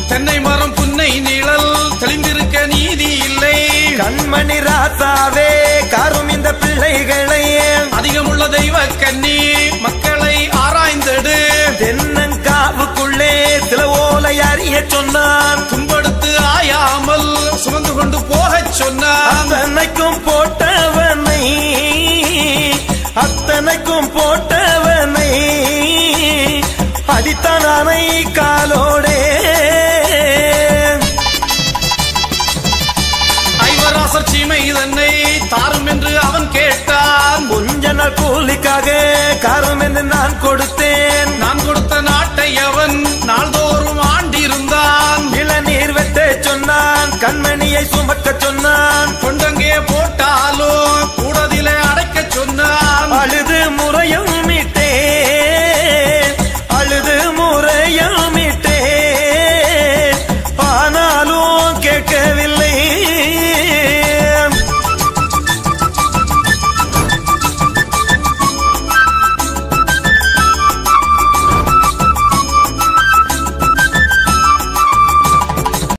தென்னை மரம் புன்னை நிழல் தெளிந்திருக்க நீதி இல்லை கண்மணி ராசாவே காரும் இந்த பிள்ளைகளை அதிகமுள்ள தெய்வ கன்னி மக்களை ஆராய்ந்தெடு தென்னங்காவுக்குள்ளே சில ஓலை அறிய சொன்னான் துன்படுத்து ஆயாமல் சுமந்து கொண்டு போகச் சொன்னான் அத்தனைக்கும் போட்டவனை அத்தனைக்கும் போட்டவனை அடித்தானை காலோடே ஐவராசர் சீமை தன்னை தாரும் என்று அவன் கேட்டான் கொஞ்ச நாள் கூலிக்காக காரம் என்று நான் கொடுத்தேன் நான் கொடுத்த நாட்டை அவன் நாள்தோறும் ஆண்டிருந்தான் இளநீர் வெட்ட சொன்னான் கண்மணியை சுமக்க